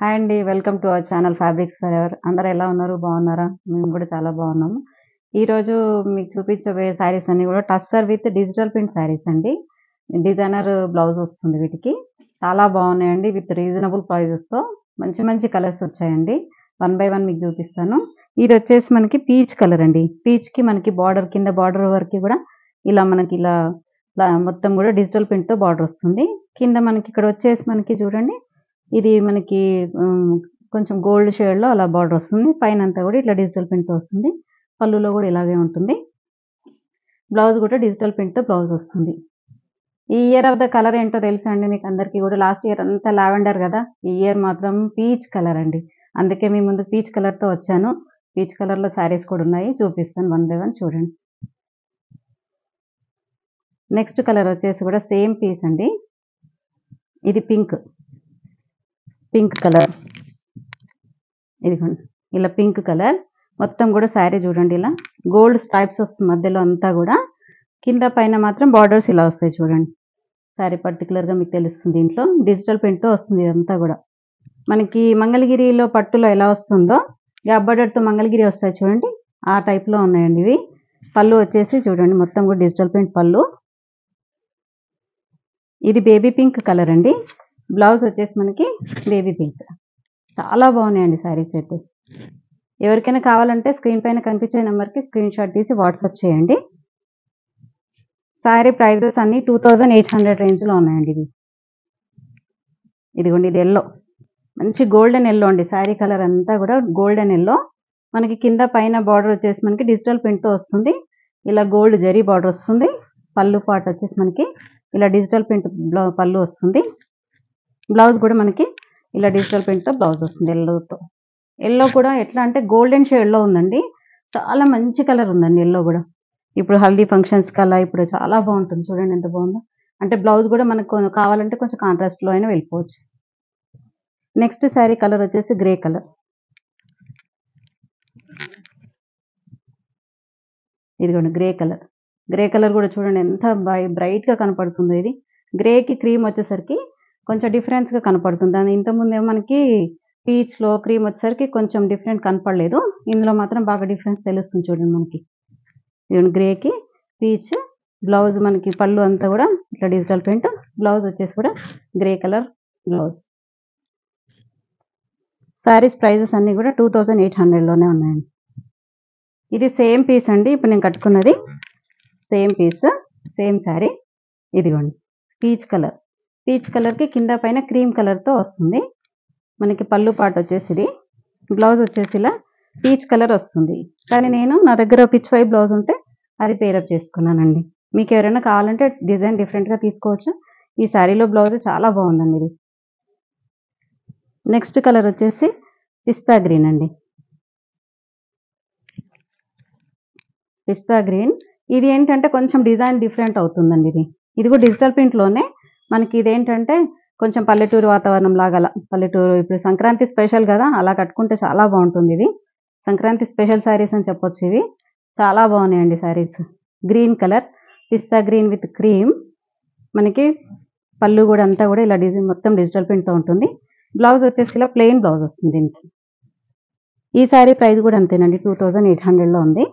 hi అండి welcome to our channel Fabrics Forever అందరు ఎలా ఉన్నారు బాగున్నారా మేము కూడా చాలా బాగున్నాము ఈరోజు మీకు చూపించబోయే శారీస్ అన్ని కూడా tussar with digital print saris అండి డిజైనర్ బ్లౌజ్ వస్తుంది వీటికి చాలా బాగున్నాయండి విత్ రీజనబుల్ ప్రైజెస్తో మంచి మంచి కలర్స్ వచ్చాయండి వన్ బై వన్ మీకు చూపిస్తాను ఇది వచ్చేసి మనకి పీచ్ కలర్ అండి పీచ్కి మనకి బార్డర్ కింద బార్డర్ వరకు కూడా ఇలా మనకి ఇలా ఇలా మొత్తం కూడా డిజిటల్ ప్రింట్తో బార్డర్ వస్తుంది కింద మనకి ఇక్కడ వచ్చేసి మనకి చూడండి ఇది మనకి ఉమ్, కొంచెం గోల్డ్ షేడ్లో అలా బార్డర్ వస్తుంది పైన అంతా కూడా ఇట్లా డిజిటల్ ప్రింట్ వస్తుంది పళ్ళులో కూడా ఇలాగే ఉంటుంది బ్లౌజ్ కూడా డిజిటల్ ప్రింట్తో బ్లౌజ్ వస్తుంది ఈ ఇయర్ ఆఫ్ ద కలర్ ఏంటో తెలుసా అండి మీకు అందరికీ కూడా లాస్ట్ ఇయర్ అంతా లావెండర్ కదా ఈ ఇయర్ మాత్రం పీచ్ కలర్ అండి అందుకే మీ ముందు పీచ్ కలర్తో వచ్చాను పీచ్ కలర్లో శారీస్ కూడా ఉన్నాయి చూపిస్తాను వన్ బై వన్ చూడండి నెక్స్ట్ కలర్ వచ్చేసి కూడా సేమ్ పీస్ అండి ఇది పింక్ పింక్ కలర్ ఇదిగోండి ఇలా పింక్ కలర్ మొత్తం కూడా శారీ చూడండి ఇలా గోల్డ్ స్ట్రైప్స్ వస్తుంది మధ్యలో అంతా కూడా కింద పైన మాత్రం బార్డర్స్ ఇలా వస్తాయి చూడండి శారీ పర్టికులర్గా మీకు తెలుస్తుంది దీంట్లో డిజిటల్ ప్రింట్తో వస్తుంది ఇదంతా కూడా మనకి మంగళగిరిలో పట్టులో ఎలా వస్తుందో గ్యాప్ బార్డర్తో మంగళగిరి వస్తాయి చూడండి ఆ టైప్లో ఉన్నాయండి ఇవి పళ్ళు వచ్చేసి చూడండి మొత్తం కూడా డిజిటల్ ప్రింట్ పళ్ళు ఇది బేబీ పింక్ కలర్ అండి బ్లౌజ్ వచ్చేసి మనకి బేబీ పింక్ చాలా బాగున్నాయండి శారీస్ అయితే ఎవరికైనా కావాలంటే స్క్రీన్ పైన కనిపించే నెంబర్కి స్క్రీన్ షాట్ తీసి వాట్సాప్ చేయండి శారీ ప్రైజెస్ అన్ని టూ థౌజండ్ ఎయిట్ హండ్రెడ్ రేంజ్లో ఉన్నాయండి ఇది ఇదిగోండి ఇది ఎల్లో మంచి గోల్డెన్ ఎల్లో అండి శారీ కలర్ అంతా కూడా గోల్డెన్ ఎల్లో మనకి కింద పైన బార్డర్ వచ్చేసి మనకి డిజిటల్ ప్రింట్తో వస్తుంది ఇలా గోల్డ్ జరీ బార్డర్ వస్తుంది పళ్ళు పాట వచ్చేసి మనకి ఇలా డిజిటల్ ప్రింట్ బ్లౌ పళ్ళు వస్తుంది బ్లౌజ్ కూడా మనకి ఇలా డిజిటల్ ప్రింట్తో బ్లౌజ్ వస్తుంది ఎల్లోతో ఎల్లో కూడా ఎట్లా అంటే గోల్డెన్ షేడ్లో ఉందండి చాలా మంచి కలర్ ఉందండి ఎల్లో కూడా ఇప్పుడు హల్దీ ఫంక్షన్స్కి అలా ఇప్పుడు చాలా బాగుంటుంది చూడండి ఎంత బాగుందో అంటే బ్లౌజ్ కూడా మనకు కొ- కావాలంటే కొంచెం కాంట్రాస్ట్లో అయినా వెళ్ళిపోవచ్చు నెక్స్ట్ శారీ కలర్ వచ్చేసి గ్రే కలర్ ఇదిగోండి గ్రే కలర్ గ్రే కలర్ కూడా చూడండి ఎంత బ్రైట్గా కనపడుతుందో ఇది గ్రేకి క్రీమ్ వచ్చేసరికి కొంచెం డిఫరెన్స్గా కనపడుతుంది దాని ఇంతకుముందు ఏమో మనకి పీచ్లో క్రీమ్ వచ్చేసరికి కొంచెం డిఫరెంట్ కనపడలేదు ఇందులో మాత్రం బాగా డిఫరెన్స్ తెలుస్తుంది చూడండి మనకి ఇదిగోండి గ్రేకి పీచ్ బ్లౌజ్ మనకి పళ్ళు అంతా కూడా ఇట్లా డిజిటల్ ప్రింట్ బ్లౌజ్ వచ్చేసి కూడా grey colour blouse saris prices అన్నీ కూడా టూ థౌజండ్ ఎయిట్ హండ్రెడ్లోనే ఉన్నాయండి ఇది సేమ్ పీస్ అండి ఇప్పుడు నేను కట్టుకున్నది సేమ్ పీస్ సేమ్ శారీ ఇదిగోండి పీచ్ కలర్ పీచ్ కలర్కి కింద పైన క్రీమ్ కలర్తో వస్తుంది మనకి పళ్ళు పాట వచ్చేసి ఇది బ్లౌజ్ వచ్చేసి ఇలా పీచ్ కలర్ వస్తుంది కానీ నేను నా దగ్గర పిచ్ వై బ్లౌజ్ ఉంటే అది పేరప్ చేసుకున్నానండి మీకు ఎవరైనా కావాలంటే డిజైన్ డిఫరెంట్గా తీసుకోవచ్చు ఈ శారీలో బ్లౌజ్ చాలా బాగుందండి ఇది నెక్స్ట్ కలర్ వచ్చేసి పిస్తా గ్రీన్ అండి పిస్తా గ్రీన్ ఇది ఏంటంటే కొంచెం డిజైన్ డిఫరెంట్ అవుతుందండి ఇది ఇది కూడా డిజిటల్ ప్రింట్లోనే మనకి ఇదేంటంటే కొంచెం పల్లెటూరు వాతావరణం లాగా అలా పల్లెటూరు ఇప్పుడు సంక్రాంతి స్పెషల్ కదా అలా కట్టుకుంటే చాలా బాగుంటుంది ఇది సంక్రాంతి స్పెషల్ శారీస్ అని చెప్పొచ్చు ఇవి చాలా బాగున్నాయండి శారీస్ గ్రీన్ కలర్ పిస్తా గ్రీన్ విత్ క్రీమ్ మనకి పళ్ళు కూడా అంతా కూడా ఇలా డిజైన్ మొత్తం డిజిటల్ ప్రింట్తో ఉంటుంది బ్లౌజ్ వచ్చేసి ఇలా ప్లెయిన్ బ్లౌజ్ వస్తుంది దీనికి ఈ శారీ ప్రైస్ కూడా అంతేనండి టూ థౌజండ్ ఎయిట్ హండ్రెడ్లో ఉంది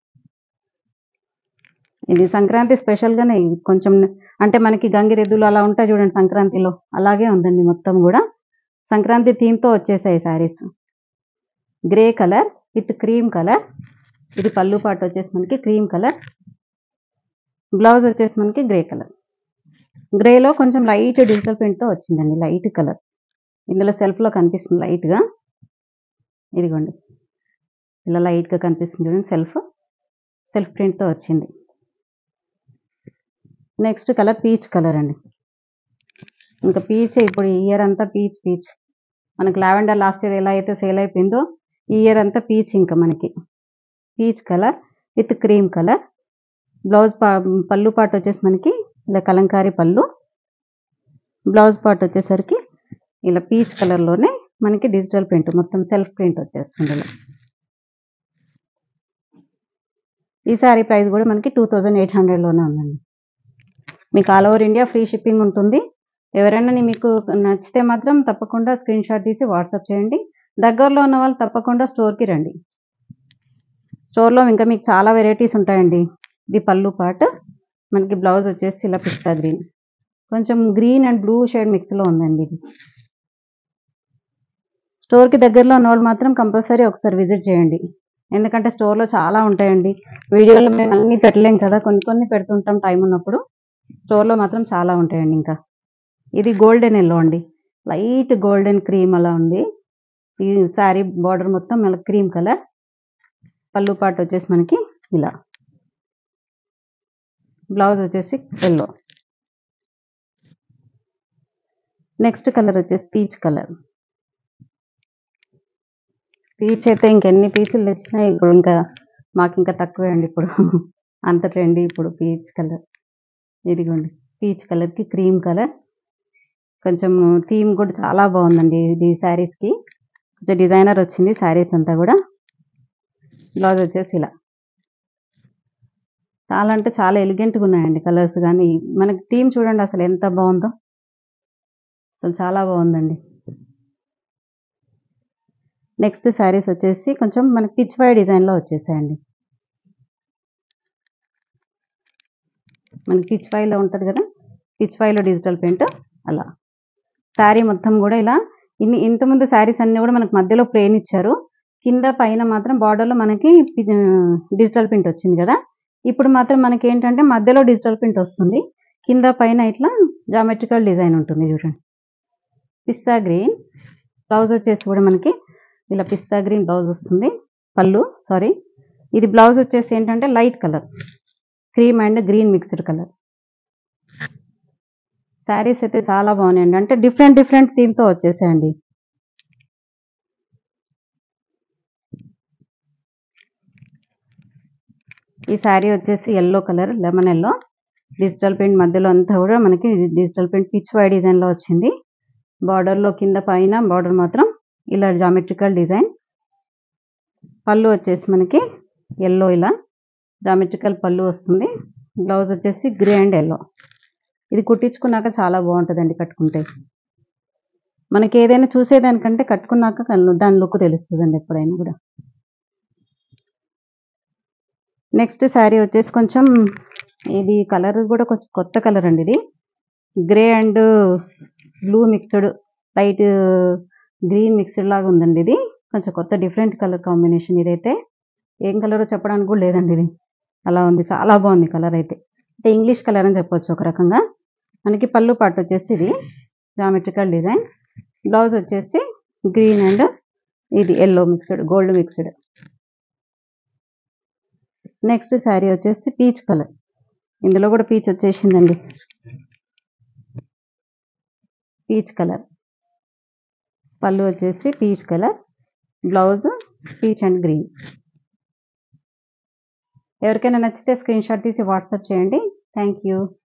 ఇది సంక్రాంతి స్పెషల్గానే కొంచెం అంటే మనకి గంగిరెద్దులు అలా ఉంటాయి చూడండి సంక్రాంతిలో అలాగే ఉందండి మొత్తం కూడా సంక్రాంతి థీమ్తో వచ్చేసాయి saris grey colour with cream colour ఇది పళ్ళు పాట వచ్చేసి మనకి క్రీమ్ కలర్ బ్లౌజ్ వచ్చేసి మనకి గ్రే కలర్ గ్రేలో కొంచెం లైట్ డిజిటల్ ప్రింట్తో వచ్చిందండి లైట్ కలర్ ఇందులో సెల్ఫ్లో కనిపిస్తుంది లైట్గా ఇదిగోండి ఇలా లైట్గా కనిపిస్తుంది చూడండి సెల్ఫ్ సెల్ఫ్ ప్రింట్తో వచ్చింది నెక్స్ట్ కలర్ పీచ్ కలర్ అండి ఇంకా పీచ్ ఇప్పుడు ఈ ఇయర్ అంతా పీచ్ పీచ్ మనకి లావెండర్ లాస్ట్ ఇయర్ ఎలా అయితే సేల్ అయిపోయిందో ఈ ఇయర్ అంతా పీచ్ ఇంకా మనకి peach colour with cream colour blouse పా పళ్ళు పాటు వచ్చేసి మనకి ఇలా కలంకారీ పళ్ళు బ్లౌజ్ పార్ట్ వచ్చేసరికి ఇలా పీచ్ కలర్లోనే మనకి డిజిటల్ ప్రింట్ మొత్తం సెల్ఫ్ ప్రింట్ వచ్చేస్తుంది ఇలా ఈ శారీ ప్రైస్ కూడా మనకి టూ థౌజండ్ ఎయిట్ హండ్రెడ్లోనే ఉందండి మీకు all over India free shipping ఉంటుంది ఎవరైనా నీ- మీకు నచ్చితే మాత్రం తప్పకుండా స్క్రీన్ షాట్ తీసి వాట్సాప్ చేయండి దగ్గరలో ఉన్న వాళ్ళు తప్పకుండా స్టోర్కి రండి స్టోర్లో ఇంకా మీకు చాలా వెరైటీస్ ఉంటాయండి ఇది పళ్ళు పార్ట్ మనకి బ్లౌజ్ వచ్చేసి ఇలా పిస్తా గ్రీన్ కొంచెం గ్రీన్ అండ్ బ్లూ షేడ్ మిక్స్లో ఉందండి ఇది స్టోర్కి దగ్గరలో ఉన్న వాళ్ళు మాత్రం కంపల్సరీ ఒకసారి విజిట్ చేయండి ఎందుకంటే స్టోర్లో చాలా ఉంటాయండి వీడియోలో మేము అన్ని పెట్టలేం కదా కొన్ని కొన్ని పెడుతుంటాం టైం ఉన్నప్పుడు స్టోర్లో మాత్రం చాలా ఉంటాయండి ఇంకా ఇది గోల్డెన్ ఎల్లో అండి లైట్ గోల్డెన్ క్రీమ్ అలా ఉంది ఈ శారీ బార్డర్ మొత్తం మళ్ళీ క్రీమ్ కలర్ పళ్ళు పాటు వచ్చేసి మనకి ఇలా బ్లౌజ్ వచ్చేసి ఎల్లో నెక్స్ట్ కలర్ వచ్చేసి పీచ్ కలర్ పీచ్ అయితే ఇంకెన్ని పీచులు తెచ్చినా ఇప్పుడు ఇంకా మాకు ఇంకా తక్కువే అండి ఇప్పుడు అంత ట్రెండీ ఇప్పుడు పీచ్ కలర్ ఇదిగోండి పీచ్ కలర్కి క్రీమ్ కలర్ కొంచెం థీమ్ కూడా చాలా బాగుందండి ఇది శారీస్కి కొంచెం డిజైనర్ వచ్చింది శారీస్ అంతా కూడా బ్లౌజ్ వచ్చేసి ఇలా చాలా అంటే చాలా ఎలిగెంట్గా ఉన్నాయండి కలర్స్ కానీ మనకి థీమ్ చూడండి అసలు ఎంత బాగుందో అసలు చాలా బాగుందండి నెక్స్ట్ శారీస్ వచ్చేసి కొంచెం మనకి పిచ్ వై డిజైన్లో వచ్చేసాయండి మనకి పిచ్ వైలో ఉంటుంది కదా పిచ్ వైలో డిజిటల్ ప్రింట్ అలా శారీ మొత్తం కూడా ఇలా ఇన్ని ఇంతకుముందు శారీస్ అన్నీ కూడా మనకి మధ్యలో ప్లేన్ ఇచ్చారు కింద పైన మాత్రం బార్డర్లో మనకి డిజిటల్ ప్రింట్ వచ్చింది కదా ఇప్పుడు మాత్రం మనకి ఏంటంటే మధ్యలో డిజిటల్ ప్రింట్ వస్తుంది కింద పైన ఇట్లా జామెట్రికల్ డిజైన్ ఉంటుంది చూడండి పిస్తా గ్రీన్ బ్లౌజ్ వచ్చేసి కూడా మనకి ఇలా పిస్తా గ్రీన్ బ్లౌజ్ వస్తుంది పళ్ళు సారీ ఇది బ్లౌజ్ వచ్చేసి ఏంటంటే light colour cream and green mixed colour saris అయితే చాలా బాగున్నాయండి అంటే డిఫరెంట్ డిఫరెంట్ థీమ్తో వచ్చేసాయండి ఈ శారీ వచ్చేసి yellow colour lemon yellow digital print మధ్యలో అంతా కూడా మనకి డిజిటల్ ప్రింట్ పిచ్ వై డిజైన్లో వచ్చింది బార్డర్లో కింద పైన బార్డర్ మాత్రం ఇలా జామెట్రికల్ డిజైన్ పళ్ళు వచ్చేసి మనకి ఎల్లో ఇలా జామెట్రికల్ పళ్ళు వస్తుంది బ్లౌజ్ వచ్చేసి గ్రే అండ్ ఎల్లో ఇది కుట్టించుకున్నాక చాలా బాగుంటుందండి కట్టుకుంటే మనకి ఏదైనా చూసేదానికంటే కట్టుకున్నాక కళ్ళు- దాని లుక్ తెలుస్తుందండి ఎప్పుడైనా కూడా నెక్స్ట్ శారీ వచ్చేసి కొంచెం ఇది కలర్ కూడా కొంచెం కొత్త కలర్ అండి ఇది grey and blue mixed light green mixed లాగా ఉందండి ఇది కొంచెం కొత్త డిఫరెంట్ కలర్ కాంబినేషన్ ఇదైతే ఏం కలరో చెప్పడానికి కూడా లేదండి ఇది అలా ఉంది చాలా బాగుంది కలర్ అయితే అంటే ఇంగ్లీష్ కలర్ అని చెప్పొచ్చు ఒక రకంగా మనకి పళ్ళు పాటు వచ్చేసి ఇది జామెట్రికల్ డిజైన్ బ్లౌజ్ వచ్చేసి గ్రీన్ అండ్ ఇది yellow mixed gold mixed next sari వచ్చేసి పీచ్ కలర్ ఇందులో కూడా పీచ్ వచ్చేసిందండి పీచ్ కలర్ పళ్ళు వచ్చేసి peach colour blouse peach and green ఎవరికైనా నచ్చితే స్క్రీన్ షాట్ తీసి వాట్సాప్ చేయండి థ్యాంక్ యూ